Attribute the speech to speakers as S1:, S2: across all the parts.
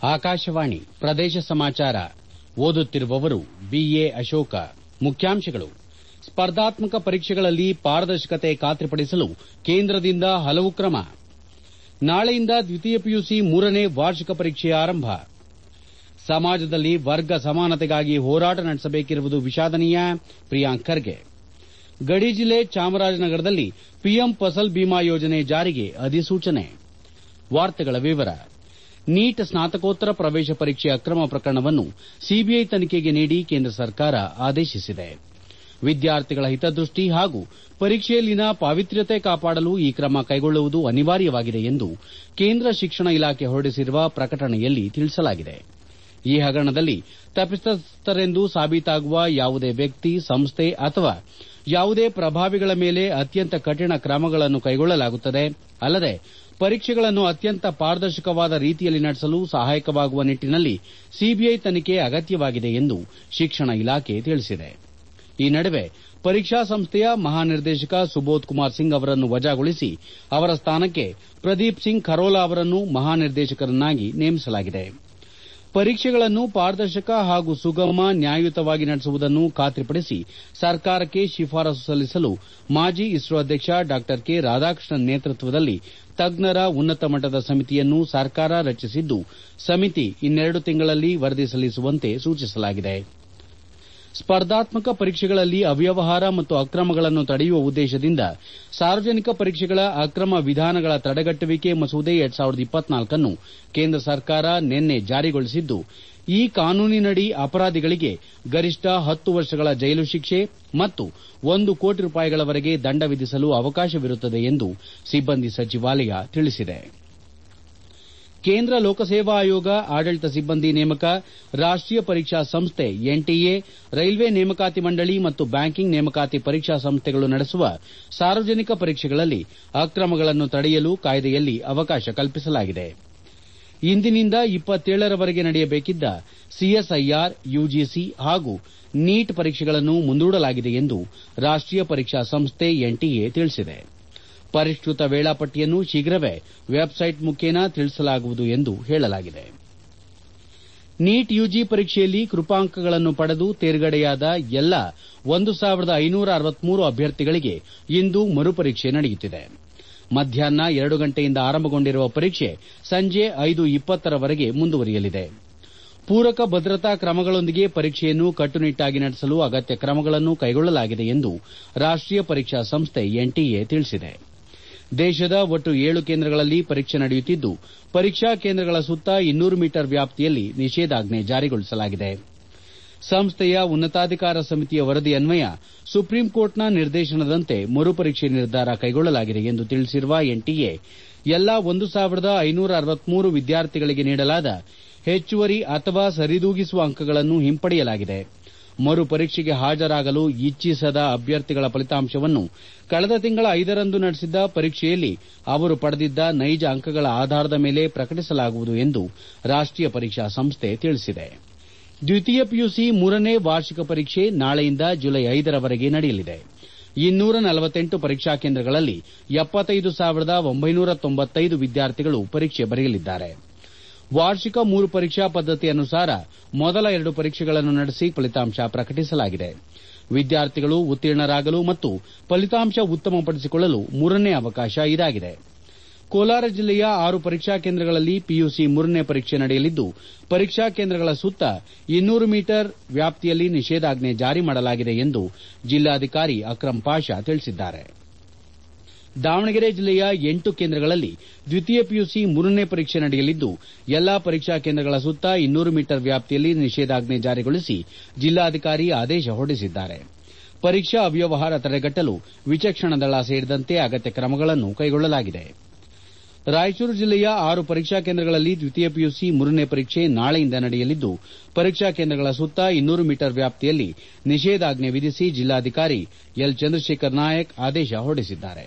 S1: ಆಕಾಶವಾಣಿ ಪ್ರದೇಶ ಸಮಾಚಾರ ಓದುತ್ತಿರುವವರು ಬಿಎ ಅಶೋಕ ಮುಖ್ಯಾಂಶಗಳು ಸ್ಪರ್ಧಾತ್ಮಕ ಪರೀಕ್ಷೆಗಳಲ್ಲಿ ಪಾರದರ್ಶಕತೆ ಖಾತ್ರಿಪಡಿಸಲು ಕೇಂದ್ರದಿಂದ ಹಲವು ಕ್ರಮ ನಾಳೆಯಿಂದ ದ್ವಿತೀಯ ಪಿಯುಸಿ ಮೂರನೇ ವಾರ್ಷಿಕ ಪರೀಕ್ಷೆ ಆರಂಭ ಸಮಾಜದಲ್ಲಿ ವರ್ಗ ಸಮಾನತೆಗಾಗಿ ಹೋರಾಟ ನಡೆಸಬೇಕಿರುವುದು ವಿಷಾದನೀಯ ಪ್ರಿಯಾಂಕ್ ಖರ್ಗೆ ಗಡಿ ಜಿಲ್ಲೆ ಚಾಮರಾಜನಗರದಲ್ಲಿ ಪಿಎಂ ಫಸಲ್ ಬಿಮಾ ಯೋಜನೆ ಜಾರಿಗೆ ಅಧಿಸೂಚನೆ ನೀಟ್ ಸ್ನಾತಕೋತ್ತರ ಪ್ರವೇಶ ಪರೀಕ್ಷೆ ಅಕ್ರಮ ಪ್ರಕರಣವನ್ನು ಸಿಬಿಐ ತನಿಖೆಗೆ ನೀಡಿ ಕೇಂದ್ರ ಸರ್ಕಾರ ಆದೇಶಿಸಿದೆ ವಿದ್ಯಾರ್ಥಿಗಳ ಹಿತದೃಷ್ಟಿ ಹಾಗೂ ಪರೀಕ್ಷೆಯಲ್ಲಿನ ಪಾವಿತ್ರ್ಯತೆ ಕಾಪಾಡಲು ಈ ಕ್ರಮ ಕೈಗೊಳ್ಳುವುದು ಅನಿವಾರ್ಯವಾಗಿದೆ ಎಂದು ಕೇಂದ್ರ ಶಿಕ್ಷಣ ಇಲಾಖೆ ಹೊರಡಿಸಿರುವ ಪ್ರಕಟಣೆಯಲ್ಲಿ ತಿಳಿಸಲಾಗಿದೆ ಈ ಹಗರಣದಲ್ಲಿ ತಪ್ಪಿತಸ್ಥರೆಂದು ಸಾಬೀತಾಗುವ ಯಾವುದೇ ವ್ಯಕ್ತಿ ಸಂಸ್ಥೆ ಅಥವಾ ಯಾವುದೇ ಪ್ರಭಾವಿಗಳ ಮೇಲೆ ಅತ್ಯಂತ ಕಠಿಣ ಕ್ರಮಗಳನ್ನು ಕೈಗೊಳ್ಳಲಾಗುತ್ತದೆ ಅಲ್ಲದೆ ಪರೀಕ್ಷೆಗಳನ್ನು ಅತ್ಯಂತ ಪಾರದರ್ಶಕವಾದ ರೀತಿಯಲ್ಲಿ ನಡೆಸಲು ಸಹಾಯಕವಾಗುವ ನಿಟ್ಟನಲ್ಲಿ ಸಿಬಿಐ ತನಿಖೆ ಅಗತ್ಯವಾಗಿದೆ ಎಂದು ಶಿಕ್ಷಣ ಇಲಾಖೆ ತಿಳಿಸಿದೆ ಈ ನಡುವೆ ಪರೀಕ್ಷಾ ಸಂಸ್ಥೆಯ ಮಹಾನಿರ್ದೇಶಕ ಸುಬೋಧ್ ಕುಮಾರ್ ಸಿಂಗ್ ಅವರನ್ನು ವಜಾಗೊಳಿಸಿ ಅವರ ಸ್ಥಾನಕ್ಕೆ ಪ್ರದೀಪ್ ಸಿಂಗ್ ಖರೋಲಾ ಅವರನ್ನು ಮಹಾನಿರ್ದೇಶಕರನ್ನಾಗಿ ನೇಮಿಸಲಾಗಿದೆ ಪರೀಕ್ಷೆಗಳನ್ನು ಪಾರದರ್ಶಕ ಹಾಗೂ ಸುಗಮ ನ್ಯಾಯಯುತವಾಗಿ ನಡೆಸುವುದನ್ನು ಖಾತ್ರಿಪಡಿಸಿ ಸರ್ಕಾರಕ್ಕೆ ಶಿಫಾರಸು ಸಲ್ಲಿಸಲು ಮಾಜಿ ಇಸ್ರೋ ಅಧ್ಯಕ್ಷ ಡಾ ಕೆ ರಾಧಾಕೃಷ್ಣನ್ ನೇತೃತ್ವದಲ್ಲಿ ತಜ್ಞರ ಉನ್ನತ ಮಟ್ಟದ ಸಮಿತಿಯನ್ನು ಸರ್ಕಾರ ರಚಿಸಿದ್ದು ಸಮಿತಿ ಇನ್ನೆರಡು ತಿಂಗಳಲ್ಲಿ ವರದಿ ಸಲ್ಲಿಸುವಂತೆ ಸೂಚಿಸಲಾಗಿದೆ ಸ್ಪರ್ಧಾತ್ಮಕ ಪರೀಕ್ಷೆಗಳಲ್ಲಿ ಅವ್ಯವಹಾರ ಮತ್ತು ಅಕ್ರಮಗಳನ್ನು ತಡೆಯುವ ಉದ್ದೇಶದಿಂದ ಸಾರ್ವಜನಿಕ ಪರೀಕ್ಷೆಗಳ ಅಕ್ರಮ ವಿಧಾನಗಳ ತಡೆಗಟ್ಟುವಿಕೆ ಮಸೂದೆ ನ್ನು ಕೇಂದ್ರ ಸರ್ಕಾರ ನಿನ್ನೆ ಜಾರಿಗೊಳಿಸಿದ್ದು ಈ ಕಾನೂನಿನಡಿ ಅಪರಾಧಿಗಳಿಗೆ ಗರಿಷ್ಠ ಹತ್ತು ವರ್ಷಗಳ ಜೈಲು ಶಿಕ್ಷೆ ಮತ್ತು ಒಂದು ಕೋಟಿ ರೂಪಾಯಿಗಳವರೆಗೆ ದಂಡ ವಿಧಿಸಲು ಅವಕಾಶವಿರುತ್ತದೆ ಎಂದು ಸಿಬ್ಬಂದಿ ಸಚಿವಾಲಯ ತಿಳಿಸಿದೆ ಕೇಂದ್ರ ಲೋಕಸೇವಾ ಆಯೋಗ ಆಡಳಿತ ಸಿಬ್ಬಂದಿ ನೇಮಕ ರಾಷ್ಟೀಯ ಪರೀಕ್ಷಾ ಸಂಸ್ಥೆ ಎನ್ಟಿಎ ರೈಲ್ವೆ ನೇಮಕಾತಿ ಮಂಡಳಿ ಮತ್ತು ಬ್ಯಾಂಕಿಂಗ್ ನೇಮಕಾತಿ ಪರೀಕ್ಷಾ ಸಂಸ್ಥೆಗಳು ನಡೆಸುವ ಸಾರ್ವಜನಿಕ ಪರೀಕ್ಷೆಗಳಲ್ಲಿ ಅಕ್ರಮಗಳನ್ನು ತಡೆಯಲು ಕಾಯ್ದೆಯಲ್ಲಿ ಅವಕಾಶ ಕಲ್ಪಿಸಲಾಗಿದೆ ಇಂದಿನಿಂದ ರವರೆಗೆ ನಡೆಯಬೇಕಿದ್ದ ಸಿಎಸ್ಐಆರ್ ಯುಜಿಸಿ ಹಾಗೂ ನೀಟ್ ಪರೀಕ್ಷೆಗಳನ್ನು ಮುಂದೂಡಲಾಗಿದೆ ಎಂದು ರಾಷ್ಟೀಯ ಪರೀಕ್ಷಾ ಸಂಸ್ಥೆ ಎನ್ಟಿಎ ತಿಳಿಸಿದೆ ಪರಿಷ್ಕೃತ ವೇಳಾಪಟ್ಟಿಯನ್ನು ಶೀಘ್ರವೇ ವೆಬ್ಸೈಟ್ ಮುಖೇನ ತಿಳಿಸಲಾಗುವುದು ಎಂದು ಹೇಳಲಾಗಿದೆ ನೀಟ್ ಯುಜಿ ಪರೀಕ್ಷೆಯಲ್ಲಿ ಕೃಪಾಂಕಗಳನ್ನು ಪಡೆದು ತೇರ್ಗಡೆಯಾದ ಎಲ್ಲಾ ಒಂದು ಸಾವಿರದ ಐನೂರ ಅರವತ್ಮೂರು ಅಭ್ಯರ್ಥಿಗಳಿಗೆ ಇಂದು ಮರುಪರೀಕ್ಷೆ ನಡೆಯುತ್ತಿದೆ ಮಧ್ಯಾಹ್ನ ಎರಡು ಗಂಟೆಯಿಂದ ಆರಂಭಗೊಂಡಿರುವ ಪರೀಕ್ಷೆ ಸಂಜೆ ಐದು ಇಪ್ಪತ್ತರವರೆಗೆ ಮುಂದುವರಿಯಲಿದೆ ಪೂರಕ ಭದ್ರತಾ ಕ್ರಮಗಳೊಂದಿಗೆ ಪರೀಕ್ಷೆಯನ್ನು ಕಟ್ಟುನಿಟ್ಟಾಗಿ ನಡೆಸಲು ಅಗತ್ಯ ಕ್ರಮಗಳನ್ನು ಕೈಗೊಳ್ಳಲಾಗಿದೆ ಎಂದು ರಾಷ್ಟೀಯ ಪರೀಕ್ಷಾ ಸಂಸ್ಥೆ ಎನ್ಟಿಎ ತಿಳಿಸಿದೆ ದೇಶದ ಒಟ್ಟು ಏಳು ಕೇಂದ್ರಗಳಲ್ಲಿ ಪರೀಕ್ಷೆ ನಡೆಯುತ್ತಿದ್ದು ಪರೀಕ್ಷಾ ಕೇಂದ್ರಗಳ ಸುತ್ತ ಇನ್ನೂರು ಮೀಟರ್ ವ್ಯಾಪ್ತಿಯಲ್ಲಿ ನಿಷೇಧಾಜ್ಞೆ ಜಾರಿಗೊಳಿಸಲಾಗಿದೆ ಸಂಸ್ಥೆಯ ಉನ್ನತಾಧಿಕಾರ ಸಮಿತಿಯ ವರದಿ ಅನ್ವಯ ಸುಪ್ರೀಂ ಕೋರ್ಟ್ನ ನಿರ್ದೇಶನದಂತೆ ಮರುಪರೀಕ್ಷೆ ನಿರ್ಧಾರ ಕೈಗೊಳ್ಳಲಾಗಿದೆ ಎಂದು ತಿಳಿಸಿರುವ ಎನ್ಟಿಎ ಎಲ್ಲಾ ಒಂದು ಸಾವಿರದ ಐನೂರ ಅರವತ್ಮೂರು ವಿದ್ಯಾರ್ಥಿಗಳಿಗೆ ನೀಡಲಾದ ಹೆಚ್ಚುವರಿ ಅಥವಾ ಸರಿದೂಗಿಸುವ ಅಂಕಗಳನ್ನು ಹಿಂಪಡೆಯಲಾಗಿದೆ ಮರುಪರೀಕ್ಷೆಗೆ ಹಾಜರಾಗಲು ಇಚ್ಛಿಸದ ಅಭ್ಯರ್ಥಿಗಳ ಫಲಿತಾಂಶವನ್ನು ಕಳೆದ ತಿಂಗಳ ಐದರಂದು ನಡೆಸಿದ್ದ ಪರೀಕ್ಷೆಯಲ್ಲಿ ಅವರು ಪಡೆದಿದ್ದ ನೈಜ ಅಂಕಗಳ ಆಧಾರದ ಮೇಲೆ ಪ್ರಕಟಿಸಲಾಗುವುದು ಎಂದು ರಾಷ್ಟೀಯ ಪರೀಕ್ಷಾ ಸಂಸ್ಥೆ ತಿಳಿಸಿದೆ ದ್ವಿತೀಯ ಪಿಯುಸಿ ಮೂರನೇ ವಾರ್ಷಿಕ ಪರೀಕ್ಷೆ ನಾಳೆಯಿಂದ ಜುಲೈ ಐದರವರೆಗೆ ನಡೆಯಲಿದೆ ಇನ್ನೂರ ನಲವತ್ತೆಂಟು ಪರೀಕ್ಷಾ ಕೇಂದ್ರಗಳಲ್ಲಿ ಎಪ್ಪತ್ತೈದು ಸಾವಿರದ ಒಂಬೈನೂರ ತೊಂಬತ್ತೈದು ವಿದ್ಯಾರ್ಥಿಗಳು ಪರೀಕ್ಷೆ ಬರೆಯಲಿದ್ದಾರೆ ವಾರ್ಷಿಕ ಮೂರು ಪರೀಕ್ಷಾ ಪದ್ದತಿ ಅನುಸಾರ ಮೊದಲ ಎರಡು ಪರೀಕ್ಷೆಗಳನ್ನು ನಡೆಸಿ ಫಲಿತಾಂಶ ಪ್ರಕಟಿಸಲಾಗಿದೆ ವಿದ್ಯಾರ್ಥಿಗಳು ಉತ್ತೀರ್ಣರಾಗಲು ಮತ್ತು ಫಲಿತಾಂಶ ಉತ್ತಮಪಡಿಸಿಕೊಳ್ಳಲು ಮೂರನೇ ಅವಕಾಶ ಇದಾಗಿದೆ ಕೋಲಾರ ಜಿಲ್ಲೆಯ ಆರು ಪರೀಕ್ಷಾ ಕೇಂದ್ರಗಳಲ್ಲಿ ಪಿಯುಸಿ ಮೂರನೇ ಪರೀಕ್ಷೆ ನಡೆಯಲಿದ್ದು ಪರೀಕ್ಷಾ ಕೇಂದ್ರಗಳ ಸುತ್ತ ಇನ್ನೂರು ಮೀಟರ್ ವ್ಯಾಪ್ತಿಯಲ್ಲಿ ನಿಷೇಧಾಜ್ಞೆ ಜಾರಿ ಮಾಡಲಾಗಿದೆ ಎಂದು ಜಿಲ್ಲಾಧಿಕಾರಿ ಅಕ್ರಂ ಪಾಷಾ ತಿಳಿಸಿದ್ದಾರೆ ದಾವಣಗೆರೆ ಜಿಲ್ಲೆಯ ಎಂಟು ಕೇಂದ್ರಗಳಲ್ಲಿ ದ್ವಿತೀಯ ಪಿಯುಸಿ ಮೂರನೇ ಪರೀಕ್ಷೆ ನಡೆಯಲಿದ್ದು ಎಲ್ಲಾ ಪರೀಕ್ಷಾ ಕೇಂದ್ರಗಳ ಸುತ್ತ ಇನ್ನೂರು ಮೀಟರ್ ವ್ಯಾಪ್ತಿಯಲ್ಲಿ ನಿಷೇಧಾಜ್ಞೆ ಜಾರಿಗೊಳಿಸಿ ಜಿಲ್ಲಾಧಿಕಾರಿ ಆದೇಶ ಹೊರಡಿಸಿದ್ದಾರೆ ಪರೀಕ್ಷಾ ಅವ್ಯವಹಾರ ತಡೆಗಟ್ಟಲು ವಿಚಕ್ಷಣ ದಳ ಸೇರಿದಂತೆ ಅಗತ್ಯ ಕ್ರಮಗಳನ್ನು ಕೈಗೊಳ್ಳಲಾಗಿದೆ ರಾಯಚೂರು ಜಿಲ್ಲೆಯ ಆರು ಪರೀಕ್ಷಾ ಕೇಂದ್ರಗಳಲ್ಲಿ ದ್ವಿತೀಯ ಪಿಯುಸಿ ಮೂರನೇ ಪರೀಕ್ಷೆ ನಾಳೆಯಿಂದ ನಡೆಯಲಿದ್ದು ಪರೀಕ್ಷಾ ಕೇಂದ್ರಗಳ ಸುತ್ತ ಇನ್ನೂರು ಮೀಟರ್ ವ್ಯಾಪ್ತಿಯಲ್ಲಿ ನಿಷೇಧಾಜ್ಞೆ ವಿಧಿಸಿ ಜಿಲ್ಲಾಧಿಕಾರಿ ಎಲ್ ಚಂದ್ರಶೇಖರ್ ನಾಯಕ್ ಆದೇಶ ಹೊರಡಿಸಿದ್ದಾರೆ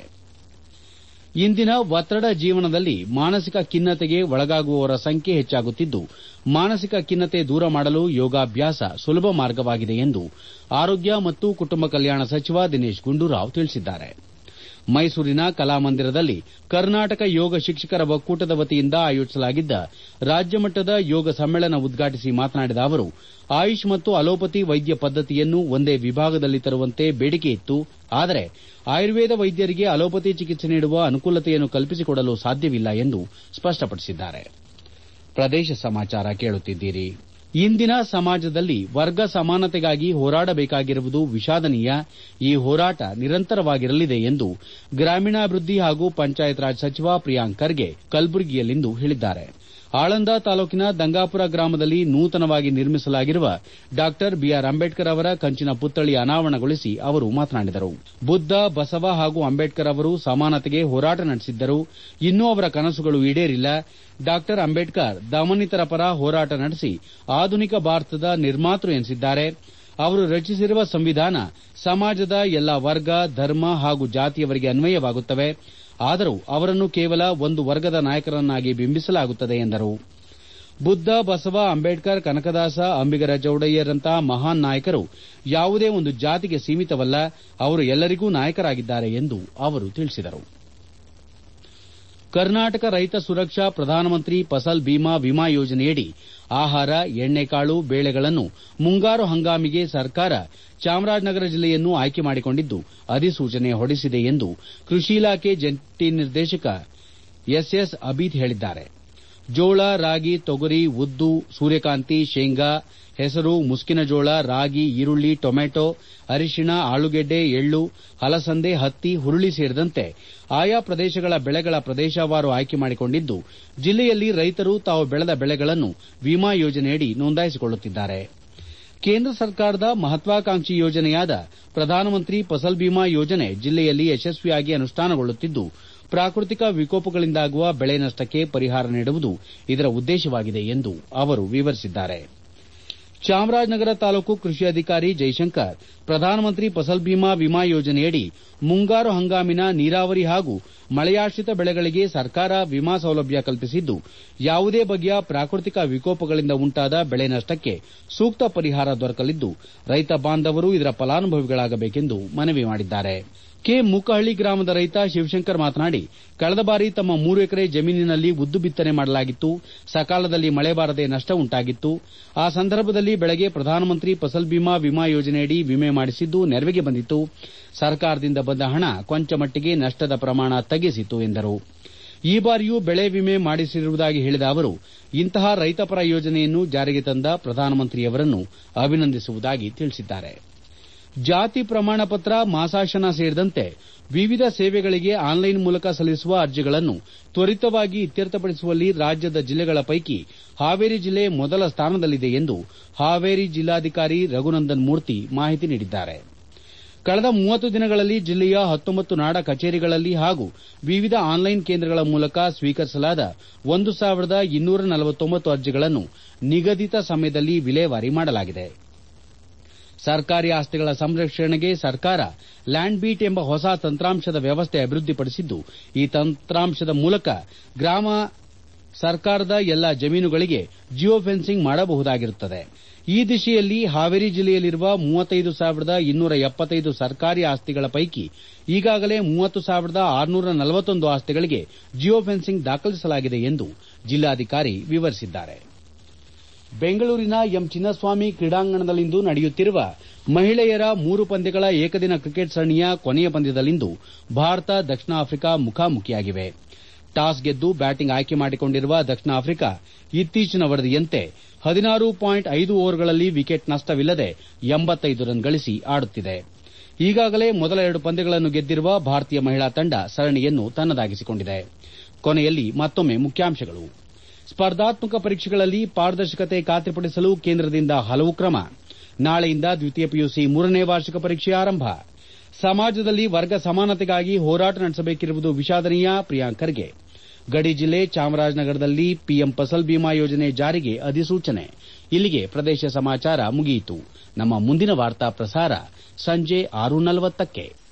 S1: ಇಂದಿನ ಒತ್ತಡ ಜೀವನದಲ್ಲಿ ಮಾನಸಿಕ ಖಿನ್ನತೆಗೆ ಒಳಗಾಗುವವರ ಸಂಖ್ಯೆ ಹೆಚ್ಚಾಗುತ್ತಿದ್ದು ಮಾನಸಿಕ ಖಿನ್ನತೆ ದೂರ ಮಾಡಲು ಯೋಗಾಭ್ಯಾಸ ಸುಲಭ ಮಾರ್ಗವಾಗಿದೆ ಎಂದು ಆರೋಗ್ಯ ಮತ್ತು ಕುಟುಂಬ ಕಲ್ಯಾಣ ಸಚಿವ ದಿನೇಶ್ ಗುಂಡೂರಾವ್ ತಿಳಿಸಿದ್ದಾರೆ ಮೈಸೂರಿನ ಕಲಾಮಂದಿರದಲ್ಲಿ ಕರ್ನಾಟಕ ಯೋಗ ಶಿಕ್ಷಕರ ಒಕ್ಕೂಟದ ವತಿಯಿಂದ ಆಯೋಜಿಸಲಾಗಿದ್ದ ರಾಜ್ಯಮಟ್ಟದ ಯೋಗ ಸಮ್ಮೇಳನ ಉದ್ಘಾಟಿಸಿ ಮಾತನಾಡಿದ ಅವರು ಆಯುಷ್ ಮತ್ತು ಅಲೋಪತಿ ವೈದ್ಯ ಪದ್ದತಿಯನ್ನು ಒಂದೇ ವಿಭಾಗದಲ್ಲಿ ತರುವಂತೆ ಬೇಡಿಕೆಯಿತ್ತು ಆದರೆ ಆಯುರ್ವೇದ ವೈದ್ಯರಿಗೆ ಅಲೋಪತಿ ಚಿಕಿತ್ಸೆ ನೀಡುವ ಅನುಕೂಲತೆಯನ್ನು ಕಲ್ಪಿಸಿಕೊಡಲು ಸಾಧ್ಯವಿಲ್ಲ ಎಂದು ಸ್ಪಷ್ಟಪಡಿಸಿದ್ದಾರೆ ಪ್ರದೇಶ ಸಮಾಚಾರ ಕೇಳುತ್ತಿದ್ದೀರಿ ಇಂದಿನ ಸಮಾಜದಲ್ಲಿ ವರ್ಗ ಸಮಾನತೆಗಾಗಿ ಹೋರಾಡಬೇಕಾಗಿರುವುದು ವಿಷಾದನೀಯ ಈ ಹೋರಾಟ ನಿರಂತರವಾಗಿರಲಿದೆ ಎಂದು ಗ್ರಾಮೀಣಾಭಿವೃದ್ಧಿ ಹಾಗೂ ಪಂಚಾಯತ್ ರಾಜ್ ಸಚಿವ ಪ್ರಿಯಾಂಕ್ ಖರ್ಗೆ ಕಲಬುರಗಿಯಲ್ಲಿಂದು ಹೇಳಿದ್ದಾರೆ ಆಳಂದ ತಾಲೂಕಿನ ದಂಗಾಪುರ ಗ್ರಾಮದಲ್ಲಿ ನೂತನವಾಗಿ ನಿರ್ಮಿಸಲಾಗಿರುವ ಡಾ ಬಿಆರ್ ಅಂಬೇಡ್ಕರ್ ಅವರ ಕಂಚಿನ ಪುತ್ಥಳಿ ಅನಾವರಣಗೊಳಿಸಿ ಅವರು ಮಾತನಾಡಿದರು ಬುದ್ದ ಬಸವ ಹಾಗೂ ಅಂಬೇಡ್ಕರ್ ಅವರು ಸಮಾನತೆಗೆ ಹೋರಾಟ ನಡೆಸಿದ್ದರು ಇನ್ನೂ ಅವರ ಕನಸುಗಳು ಈಡೇರಿಲ್ಲ ಡಾ ಅಂಬೇಡ್ಕರ್ ದಮನಿತರ ಪರ ಹೋರಾಟ ನಡೆಸಿ ಆಧುನಿಕ ಭಾರತದ ನಿರ್ಮಾತೃ ಎನಿಸಿದ್ದಾರೆ ಅವರು ರಚಿಸಿರುವ ಸಂವಿಧಾನ ಸಮಾಜದ ಎಲ್ಲಾ ವರ್ಗ ಧರ್ಮ ಹಾಗೂ ಜಾತಿಯವರಿಗೆ ಅನ್ವಯವಾಗುತ್ತವೆ ಆದರೂ ಅವರನ್ನು ಕೇವಲ ಒಂದು ವರ್ಗದ ನಾಯಕರನ್ನಾಗಿ ಬಿಂಬಿಸಲಾಗುತ್ತದೆ ಎಂದರು ಬುದ್ದ ಬಸವ ಅಂಬೇಡ್ಕರ್ ಕನಕದಾಸ ಅಂಬಿಗರ ಚೌಡಯ್ಯರಂತಹ ಮಹಾನ್ ನಾಯಕರು ಯಾವುದೇ ಒಂದು ಜಾತಿಗೆ ಸೀಮಿತವಲ್ಲ ಅವರು ಎಲ್ಲರಿಗೂ ನಾಯಕರಾಗಿದ್ದಾರೆ ಎಂದು ಅವರು ತಿಳಿಸಿದರು ಕರ್ನಾಟಕ ರೈತ ಸುರಕ್ಷಾ ಪ್ರಧಾನಮಂತ್ರಿ ಫಸಲ್ ಬಿಮಾ ವಿಮಾ ಯೋಜನೆಯಡಿ ಆಹಾರ ಎಣ್ಣೆಕಾಳು ಬೇಳೆಗಳನ್ನು ಮುಂಗಾರು ಹಂಗಾಮಿಗೆ ಸರ್ಕಾರ ಚಾಮರಾಜನಗರ ಜಿಲ್ಲೆಯನ್ನು ಆಯ್ಕೆ ಮಾಡಿಕೊಂಡಿದ್ದು ಅಧಿಸೂಚನೆ ಹೊರಡಿಸಿದೆ ಎಂದು ಕೃಷಿ ಇಲಾಖೆ ಜಂಟಿ ನಿರ್ದೇಶಕ ಎಸ್ಎಸ್ ಅಬೀದ್ ಹೇಳಿದ್ದಾರೆ ಜೋಳ ರಾಗಿ ತೊಗರಿ ಉದ್ದು ಸೂರ್ಯಕಾಂತಿ ಶೇಂಗಾ ಹೆಸರು ಮುಸ್ಕಿನ ಜೋಳ ರಾಗಿ ಈರುಳ್ಳಿ ಟೊಮೆಟೊ ಅರಿಶಿಣ ಆಲೂಗೆಡ್ಡೆ ಎಳ್ಳು ಹಲಸಂದೆ ಹತ್ತಿ ಹುರುಳಿ ಸೇರಿದಂತೆ ಆಯಾ ಪ್ರದೇಶಗಳ ಬೆಳೆಗಳ ಪ್ರದೇಶವಾರು ಆಯ್ಕೆ ಮಾಡಿಕೊಂಡಿದ್ದು ಜಿಲ್ಲೆಯಲ್ಲಿ ರೈತರು ತಾವು ಬೆಳೆದ ಬೆಳೆಗಳನ್ನು ವಿಮಾ ಯೋಜನೆಯಡಿ ನೋಂದಾಯಿಸಿಕೊಳ್ಳುತ್ತಿದ್ದಾರೆ ಕೇಂದ್ರ ಸರ್ಕಾರದ ಮಹತ್ವಾಕಾಂಕ್ಷಿ ಯೋಜನೆಯಾದ ಪ್ರಧಾನಮಂತ್ರಿ ಫಸಲ್ ಬಿಮಾ ಯೋಜನೆ ಜಿಲ್ಲೆಯಲ್ಲಿ ಯಶಸ್ವಿಯಾಗಿ ಅನುಷ್ಠಾನಗೊಳ್ಳುತ್ತಿದ್ದು ಪ್ರಾಕೃತಿಕ ವಿಕೋಪಗಳಿಂದಾಗುವ ಬೆಳೆ ನಷ್ಟಕ್ಕೆ ಪರಿಹಾರ ನೀಡುವುದು ಇದರ ಉದ್ದೇಶವಾಗಿದೆ ಎಂದು ಅವರು ವಿವರಿಸಿದ್ದಾರೆ ಚಾಮರಾಜನಗರ ತಾಲೂಕು ಕೃಷಿ ಅಧಿಕಾರಿ ಜೈಶಂಕರ್ ಪ್ರಧಾನಮಂತ್ರಿ ಫಸಲ್ ಬಿಮಾ ವಿಮಾ ಯೋಜನೆಯಡಿ ಮುಂಗಾರು ಹಂಗಾಮಿನ ನೀರಾವರಿ ಹಾಗೂ ಮಳೆಯಾಶ್ರಿತ ಬೆಳೆಗಳಿಗೆ ಸರ್ಕಾರ ವಿಮಾ ಸೌಲಭ್ಯ ಕಲ್ಪಿಸಿದ್ದು ಯಾವುದೇ ಬಗೆಯ ಪ್ರಾಕೃತಿಕ ವಿಕೋಪಗಳಿಂದ ಉಂಟಾದ ಬೆಳೆ ನಷ್ಟಕ್ಕೆ ಸೂಕ್ತ ಪರಿಹಾರ ದೊರಕಲಿದ್ದು ರೈತ ಬಾಂಧವರು ಇದರ ಫಲಾನುಭವಿಗಳಾಗಬೇಕೆಂದು ಮನವಿ ಮಾಡಿದ್ದಾರೆ ಕೆ ಮೂಕಹಳ್ಳಿ ಗ್ರಾಮದ ರೈತ ಶಿವಶಂಕರ್ ಮಾತನಾಡಿ ಕಳೆದ ಬಾರಿ ತಮ್ಮ ಮೂರು ಎಕರೆ ಜಮೀನಿನಲ್ಲಿ ಉದ್ದು ಬಿತ್ತನೆ ಮಾಡಲಾಗಿತ್ತು ಸಕಾಲದಲ್ಲಿ ಮಳೆ ಬಾರದೆ ನಷ್ಟ ಉಂಟಾಗಿತ್ತು ಆ ಸಂದರ್ಭದಲ್ಲಿ ಬೆಳೆಗೆ ಪ್ರಧಾನಮಂತ್ರಿ ಫಸಲ್ ಬಿಮಾ ವಿಮಾ ಯೋಜನೆಯಡಿ ವಿಮೆ ಮಾಡಿಸಿದ್ದು ನೆರವಿಗೆ ಬಂದಿತ್ತು ಸರ್ಕಾರದಿಂದ ಬಂದ ಹಣ ಕೊಂಚ ಮಟ್ಟಿಗೆ ನಷ್ಟದ ಪ್ರಮಾಣ ತಗ್ಗಿಸಿತು ಎಂದರು ಈ ಬಾರಿಯೂ ಬೆಳೆ ವಿಮೆ ಮಾಡಿಸಿರುವುದಾಗಿ ಹೇಳಿದ ಅವರು ಇಂತಹ ರೈತಪರ ಯೋಜನೆಯನ್ನು ಜಾರಿಗೆ ತಂದ ಪ್ರಧಾನಮಂತ್ರಿಯವರನ್ನು ಅಭಿನಂದಿಸುವುದಾಗಿ ತಿಳಿಸಿದ್ದಾರೆ ಜಾತಿ ಪ್ರಮಾಣ ಪತ್ರ ಮಾಸಾಶನ ಸೇರಿದಂತೆ ವಿವಿಧ ಸೇವೆಗಳಿಗೆ ಆನ್ಲೈನ್ ಮೂಲಕ ಸಲ್ಲಿಸುವ ಅರ್ಜಿಗಳನ್ನು ತ್ವರಿತವಾಗಿ ಇತ್ಯರ್ಥಪಡಿಸುವಲ್ಲಿ ರಾಜ್ಯದ ಜಿಲ್ಲೆಗಳ ಪೈಕಿ ಹಾವೇರಿ ಜಿಲ್ಲೆ ಮೊದಲ ಸ್ಥಾನದಲ್ಲಿದೆ ಎಂದು ಹಾವೇರಿ ಜಿಲ್ಲಾಧಿಕಾರಿ ರಘುನಂದನ್ ಮೂರ್ತಿ ಮಾಹಿತಿ ನೀಡಿದ್ದಾರೆ ಕಳೆದ ಮೂವತ್ತು ದಿನಗಳಲ್ಲಿ ಜಿಲ್ಲೆಯ ಹತ್ತೊಂಬತ್ತು ನಾಡ ಕಚೇರಿಗಳಲ್ಲಿ ಹಾಗೂ ವಿವಿಧ ಆನ್ಲೈನ್ ಕೇಂದ್ರಗಳ ಮೂಲಕ ಸ್ವೀಕರಿಸಲಾದ ಒಂದು ಸಾವಿರದ ಇನ್ನೂರ ನಲವತ್ತೊಂಬತ್ತು ಅರ್ಜಿಗಳನ್ನು ನಿಗದಿತ ಸಮಯದಲ್ಲಿ ವಿಲೇವಾರಿ ಮಾಡಲಾಗಿದೆ ಸರ್ಕಾರಿ ಆಸ್ತಿಗಳ ಸಂರಕ್ಷಣೆಗೆ ಸರ್ಕಾರ ಲ್ಯಾಂಡ್ ಬೀಟ್ ಎಂಬ ಹೊಸ ತಂತ್ರಾಂಶದ ವ್ಯವಸ್ಥೆ ಅಭಿವೃದ್ಧಿಪಡಿಸಿದ್ದು ಈ ತಂತ್ರಾಂಶದ ಮೂಲಕ ಗ್ರಾಮ ಸರ್ಕಾರದ ಎಲ್ಲಾ ಜಮೀನುಗಳಿಗೆ ಜಿಯೋ ಫೆನ್ಸಿಂಗ್ ಮಾಡಬಹುದಾಗಿರುತ್ತದೆ ಈ ದಿಶೆಯಲ್ಲಿ ಹಾವೇರಿ ಜಿಲ್ಲೆಯಲ್ಲಿರುವ ಮೂವತ್ತೈದು ಸಾವಿರದ ಇನ್ನೂರ ಎಪ್ಪತ್ತೈದು ಸರ್ಕಾರಿ ಆಸ್ತಿಗಳ ಪೈಕಿ ಈಗಾಗಲೇ ಮೂವತ್ತು ಸಾವಿರದ ಆರುನೂರ ನಲವತ್ತೊಂದು ಆಸ್ತಿಗಳಿಗೆ ಜಿಯೋ ಫೆನ್ಸಿಂಗ್ ದಾಖಲಿಸಲಾಗಿದೆ ಎಂದು ಜಿಲ್ಲಾಧಿಕಾರಿ ವಿವರಿಸಿದ್ದಾರೆ ಬೆಂಗಳೂರಿನ ಎಂ ಚಿನ್ನಸ್ವಾಮಿ ಕ್ರೀಡಾಂಗಣದಲ್ಲಿಂದು ನಡೆಯುತ್ತಿರುವ ಮಹಿಳೆಯರ ಮೂರು ಪಂದ್ಯಗಳ ಏಕದಿನ ಕ್ರಿಕೆಟ್ ಸರಣಿಯ ಕೊನೆಯ ಪಂದ್ಯದಲ್ಲಿಂದು ಭಾರತ ದಕ್ಷಿಣ ಆಫ್ರಿಕಾ ಮುಖಾಮುಖಿಯಾಗಿವೆ ಟಾಸ್ ಗೆದ್ದು ಬ್ಯಾಟಿಂಗ್ ಆಯ್ಕೆ ಮಾಡಿಕೊಂಡಿರುವ ದಕ್ಷಿಣ ಆಫ್ರಿಕಾ ಇತ್ತೀಚಿನ ವರದಿಯಂತೆ ಹದಿನಾರು ಪಾಯಿಂಟ್ ಐದು ಓವರ್ಗಳಲ್ಲಿ ವಿಕೆಟ್ ನಷ್ಟವಿಲ್ಲದೆ ಎಂಬತ್ತೈದು ರನ್ ಗಳಿಸಿ ಆಡುತ್ತಿದೆ ಈಗಾಗಲೇ ಮೊದಲ ಎರಡು ಪಂದ್ಯಗಳನ್ನು ಗೆದ್ದಿರುವ ಭಾರತೀಯ ಮಹಿಳಾ ತಂಡ ಸರಣಿಯನ್ನು ತನ್ನದಾಗಿಸಿಕೊಂಡಿದೆ ಕೊನೆಯಲ್ಲಿ ಮತ್ತೊಮ್ಮೆ ಮುಖ್ಯಾಂಶಗಳು ಸ್ಪರ್ಧಾತ್ಮಕ ಪರೀಕ್ಷೆಗಳಲ್ಲಿ ಪಾರದರ್ಶಕತೆ ಖಾತ್ರಿಪಡಿಸಲು ಕೇಂದ್ರದಿಂದ ಹಲವು ಕ್ರಮ ನಾಳೆಯಿಂದ ದ್ವಿತೀಯ ಪಿಯುಸಿ ಮೂರನೇ ವಾರ್ಷಿಕ ಪರೀಕ್ಷೆ ಆರಂಭ ಸಮಾಜದಲ್ಲಿ ವರ್ಗ ಸಮಾನತೆಗಾಗಿ ಹೋರಾಟ ನಡೆಸಬೇಕಿರುವುದು ವಿಷಾದನೀಯ ಪ್ರಿಯಾಂಕ್ ಖರ್ಗೆ ಗಡಿ ಜಿಲ್ಲೆ ಚಾಮರಾಜನಗರದಲ್ಲಿ ಪಿಎಂ ಫಸಲ್ ಬಿಮಾ ಯೋಜನೆ ಜಾರಿಗೆ ಅಧಿಸೂಚನೆ ಇಲ್ಲಿಗೆ ಪ್ರದೇಶ ಸಮಾಚಾರ ಮುಗಿಯಿತು ನಮ್ಮ ಮುಂದಿನ ವಾರ್ತಾ ಪ್ರಸಾರ ಸಂಜೆ ಆರು ನಲವತ್ತಕ್ಕೆ